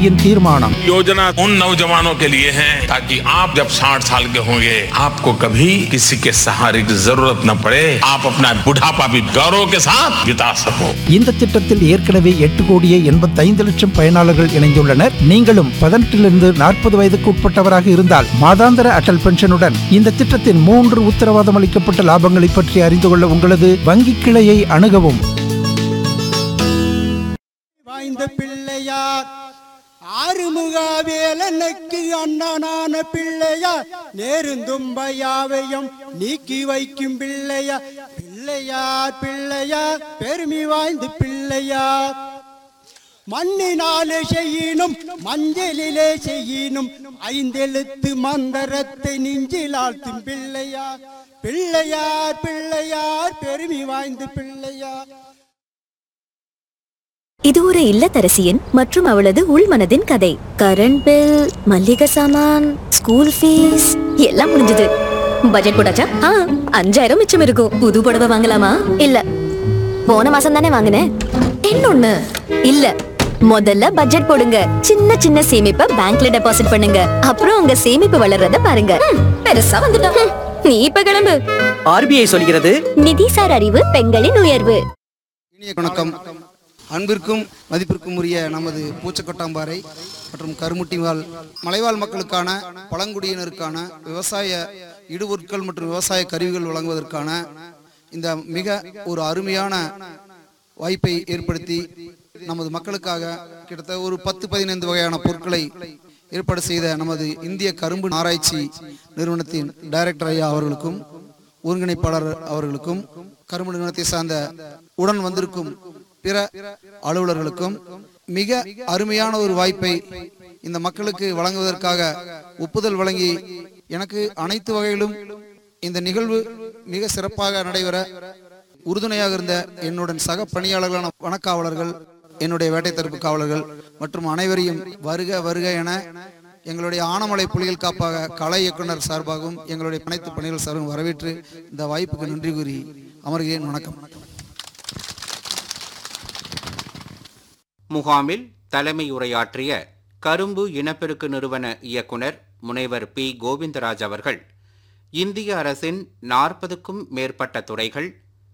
கட்சியின் தீர்மானம் योजना उन नौजवानों के लिए है ताकि आप जब 60 साल के होंगे आपको कभी किसी के सहारे की जरूरत न पड़े आप अपना बुढ़ापा भी गौरव के साथ बिता सको இந்த திட்டத்தில் ஏற்கனவே எட்டு கோடியே எண்பத்தைந்து லட்சம் பயனாளர்கள் இணைந்துள்ளனர் நீங்களும் பதினெட்டிலிருந்து நாற்பது வயதுக்கு உட்பட்டவராக இருந்தால் மாதாந்திர அடல் பென்ஷனுடன் இந்த திட்டத்தின் மூன்று உத்தரவாதம் அளிக்கப்பட்ட லாபங்களை பற்றி அறிந்து கொள்ள உங்களது வங்கி கிளையை அணுகவும் வாய்ந்த பிள்ளையார் ஆறுமுகாவேலனுக்கு அண்ணனான பிள்ளையார் நேருந்தும்பையாவையும் நீக்கி வைக்கும் பிள்ளையார் பிள்ளையார் பிள்ளையார் பெருமை வாய்ந்த பிள்ளையார் மண்ணினாலே செய்யினும் மஞ்சளிலே செய்யினும் ஐந்தெழுத்து மந்திரத்தை நெஞ்சில் ஆழ்த்தும் பிள்ளையார் பிள்ளையார் பிள்ளையார் பெருமை வாய்ந்த பிள்ளையார் இது ஒரு இல்லத்தரசியின் மற்றும் அவளது உள்மனதின் கதை கரண்ட் பில் மல்லிகை சாமான் ஸ்கூல் ஃபீஸ் எல்லாம் முடிஞ்சது பட்ஜெட் போட்டாச்சா ஆ அஞ்சாயிரம் மிச்சம் இருக்கும் புது புடவை வாங்கலாமா இல்ல போன மாசம் தானே வாங்கினேன் இன்னொன்னு இல்ல முதல்ல பட்ஜெட் போடுங்க சின்ன சின்ன சேமிப்பை பேங்க்ல டெபாசிட் பண்ணுங்க அப்புறம் உங்க சேமிப்பு வளர்றத பாருங்க ம், பெருசா வந்துட்டோம் ம், நீ இப்ப கிளம்பு ஆர்பிஐ சொல்கிறது நிதிசார் அறிவு பெண்களின் உயர்வு இனிய வணக்கம் அன்பிற்கும் மதிப்பிற்கும் உரிய நமது பூச்சக்கொட்டாம்பாறை மற்றும் கருமுட்டிவால் மலைவாழ் மக்களுக்கான பழங்குடியினருக்கான விவசாய இடுபொருட்கள் மற்றும் விவசாய கருவிகள் வழங்குவதற்கான இந்த மிக ஒரு அருமையான வாய்ப்பை ஏற்படுத்தி நமது மக்களுக்காக கிட்டத்தட்ட ஒரு பத்து பதினைந்து வகையான பொருட்களை ஏற்பாடு செய்த நமது இந்திய கரும்பு ஆராய்ச்சி நிறுவனத்தின் டைரக்டர் ஐயா அவர்களுக்கும் ஒருங்கிணைப்பாளர் அவர்களுக்கும் கரும்பு நிறுவனத்தை சார்ந்த உடன் வந்திருக்கும் பிற அலுவலர்களுக்கும் மிக அருமையான ஒரு வாய்ப்பை இந்த மக்களுக்கு வழங்குவதற்காக ஒப்புதல் வழங்கி எனக்கு அனைத்து வகையிலும் இந்த நிகழ்வு மிக சிறப்பாக நடைபெற உறுதுணையாக இருந்த என்னுடன் சக பணியாளர்களான வனக்காவலர்கள் என்னுடைய வேட்டை தடுப்பு காவலர்கள் மற்றும் அனைவரையும் வருக வருக என எங்களுடைய ஆனமலை புலிகள் காப்பாக கலை இயக்குனர் சார்பாகவும் எங்களுடைய அனைத்து பணிகள் சார்பாகவும் வரவேற்று இந்த வாய்ப்புக்கு நன்றி கூறி அமர்கிறேன் வணக்கம் முகாமில் தலைமை உரையாற்றிய கரும்பு இனப்பெருக்கு நிறுவன இயக்குனர் முனைவர் பி கோவிந்தராஜ் அவர்கள் இந்திய அரசின் நாற்பதுக்கும் மேற்பட்ட துறைகள்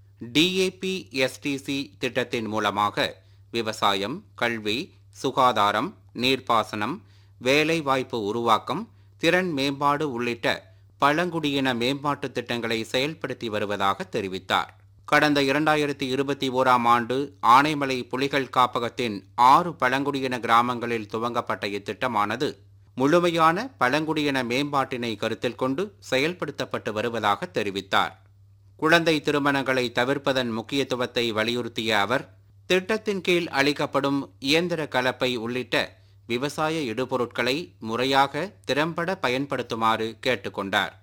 டிஏபி எஸ்டிசி திட்டத்தின் மூலமாக விவசாயம் கல்வி சுகாதாரம் நீர்ப்பாசனம் வேலைவாய்ப்பு உருவாக்கம் திறன் மேம்பாடு உள்ளிட்ட பழங்குடியின மேம்பாட்டு திட்டங்களை செயல்படுத்தி வருவதாக தெரிவித்தார் கடந்த இரண்டாயிரத்தி இருபத்தி ஓராம் ஆண்டு ஆனைமலை புலிகள் காப்பகத்தின் ஆறு பழங்குடியின கிராமங்களில் துவங்கப்பட்ட இத்திட்டமானது முழுமையான பழங்குடியின மேம்பாட்டினை கருத்தில் கொண்டு செயல்படுத்தப்பட்டு வருவதாக தெரிவித்தார் குழந்தை திருமணங்களை தவிர்ப்பதன் முக்கியத்துவத்தை வலியுறுத்திய அவர் திட்டத்தின் கீழ் அளிக்கப்படும் இயந்திர கலப்பை உள்ளிட்ட விவசாய இடுபொருட்களை முறையாக திறம்பட பயன்படுத்துமாறு கேட்டுக்கொண்டார்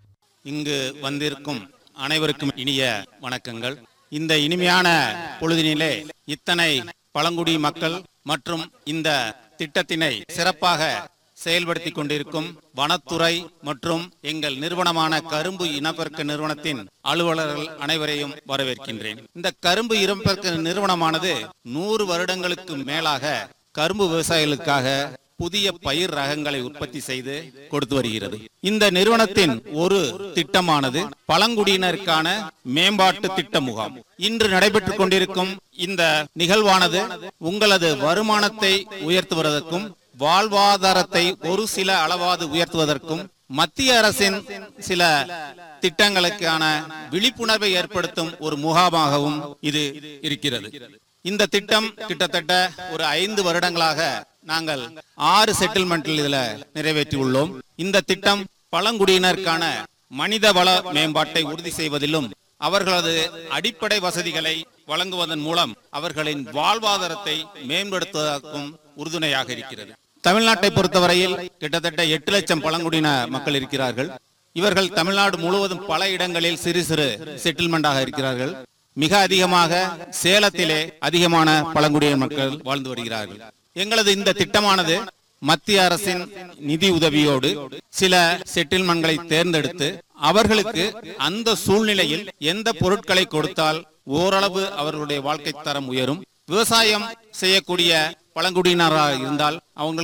இங்கு வந்திருக்கும் அனைவருக்கும் இனிய வணக்கங்கள் இந்த இனிமையான பொழுதினிலே இத்தனை பழங்குடி மக்கள் மற்றும் இந்த திட்டத்தினை சிறப்பாக செயல்படுத்தி கொண்டிருக்கும் வனத்துறை மற்றும் எங்கள் நிறுவனமான கரும்பு இனப்பெருக்க நிறுவனத்தின் அலுவலர்கள் அனைவரையும் வரவேற்கின்றேன் இந்த கரும்பு இனப்பெருக்க நிறுவனமானது நூறு வருடங்களுக்கு மேலாக கரும்பு விவசாயிகளுக்காக புதிய பயிர் ரகங்களை உற்பத்தி செய்து கொடுத்து வருகிறது இந்த நிறுவனத்தின் ஒரு திட்டமானது பழங்குடியினருக்கான மேம்பாட்டு திட்ட முகாம் இன்று நடைபெற்றுக் கொண்டிருக்கும் இந்த நிகழ்வானது உங்களது வருமானத்தை உயர்த்துவதற்கும் வாழ்வாதாரத்தை ஒரு சில அளவாது உயர்த்துவதற்கும் மத்திய அரசின் சில திட்டங்களுக்கான விழிப்புணர்வை ஏற்படுத்தும் ஒரு முகாமாகவும் இது இருக்கிறது இந்த திட்டம் கிட்டத்தட்ட ஒரு ஐந்து வருடங்களாக நாங்கள் ஆறு செட்டில்மெண்டில் இதுல நிறைவேற்றி உள்ளோம் இந்த திட்டம் பழங்குடியினருக்கான மனித வள மேம்பாட்டை உறுதி செய்வதிலும் அவர்களது அடிப்படை வசதிகளை வழங்குவதன் மூலம் அவர்களின் வாழ்வாதாரத்தை மேம்படுத்துவதற்கும் உறுதுணையாக இருக்கிறது தமிழ்நாட்டை பொறுத்தவரையில் கிட்டத்தட்ட எட்டு லட்சம் பழங்குடியின மக்கள் இருக்கிறார்கள் இவர்கள் தமிழ்நாடு முழுவதும் பல இடங்களில் சிறு சிறு செட்டில்மெண்டாக இருக்கிறார்கள் மிக அதிகமாக சேலத்திலே அதிகமான பழங்குடியின மக்கள் வாழ்ந்து வருகிறார்கள் எங்களது இந்த திட்டமானது மத்திய அரசின் நிதி உதவியோடு சில செட்டில்மெண்ட்களை தேர்ந்தெடுத்து அவர்களுக்கு அந்த சூழ்நிலையில் எந்த பொருட்களை கொடுத்தால் ஓரளவு அவர்களுடைய வாழ்க்கை தரம் உயரும் விவசாயம் செய்யக்கூடிய பழங்குடியினராக இருந்தால் அவங்க